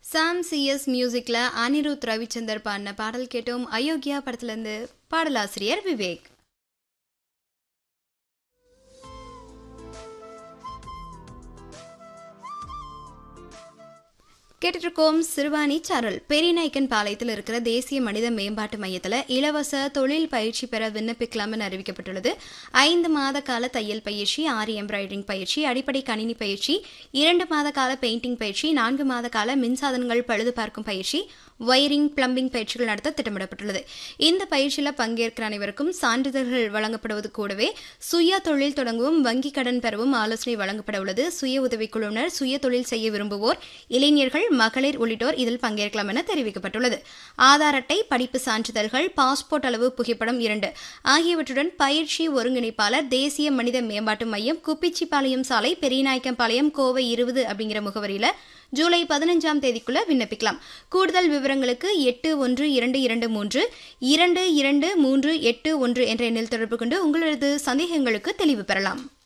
சாம் CS மியூசிக்ல அனிருத் ரவிச்சந்தர் பாடின பாடல் கேட்டோம் அயோக்கியா படத்திலிருந்து பாடலாசிரியர் விவேக் கேட்டுட்டு இருக்கோம் சிறுவாணி சாரல் பெரியநாயக்கன் பாளையத்தில் இருக்கிற தேசிய மனித மேம்பாட்டு மையத்தில் இலவச தொழில் பயிற்சி பெற விண்ணப்பிக்கலாம்னு அறிவிக்கப்பட்டுள்ளது ஐந்து மாத கால தையல் பயிற்சி ஆரி எம்ப்ராய்டரிங் பயிற்சி அடிப்படை கணினி பயிற்சி இரண்டு மாத கால பெயிண்டிங் பயிற்சி நான்கு மாத கால மின்சாதனங்கள் பழுது பார்க்கும் பயிற்சி ஒயரிங் பிளம்பிங் பயிற்சிகள் நடத்த திட்டமிடப்பட்டுள்ளது இந்த பயிற்சியில் பங்கேற்கிற அனைவருக்கும் சான்றிதழ்கள் வழங்கப்படுவது கூடவே சுய தொழில் தொடங்கவும் வங்கிக் கடன் பெறவும் ஆலோசனை வழங்கப்பட உள்ளது சுய உதவிக்குழுவினர் சுய தொழில் செய்ய விரும்புவோர் இளைஞர்கள் மகளிர் உள்ளிட்டோர் இதில் பங்கேற்கலாம் என தெரிவிக்கப்பட்டுள்ளது ஆதார் அட்டை படிப்பு சான்றிதழ்கள் பாஸ்போர்ட் அளவு புகைப்படம் இரண்டு ஆகியவற்றுடன் பயிற்சி ஒருங்கிணைப்பாளர் தேசிய மனித மேம்பாட்டு மையம் குப்பிச்சிப்பாளையம் சாலை பெரியநாயக்கம்பாளையம் கோவை இருபது அப்படிங்கிற முகவரியில ஜூலை பதினஞ்சாம் தேதிக்குள்ள விண்ணப்பிக்கலாம் கூடுதல் விவரங்களுக்கு எட்டு ஒன்று இரண்டு இரண்டு மூன்று இரண்டு இரண்டு மூன்று எட்டு ஒன்று என்ற எண்ணில் தொடர்பு கொண்டு உங்களது சந்தேகங்களுக்கு தெளிவு பெறலாம்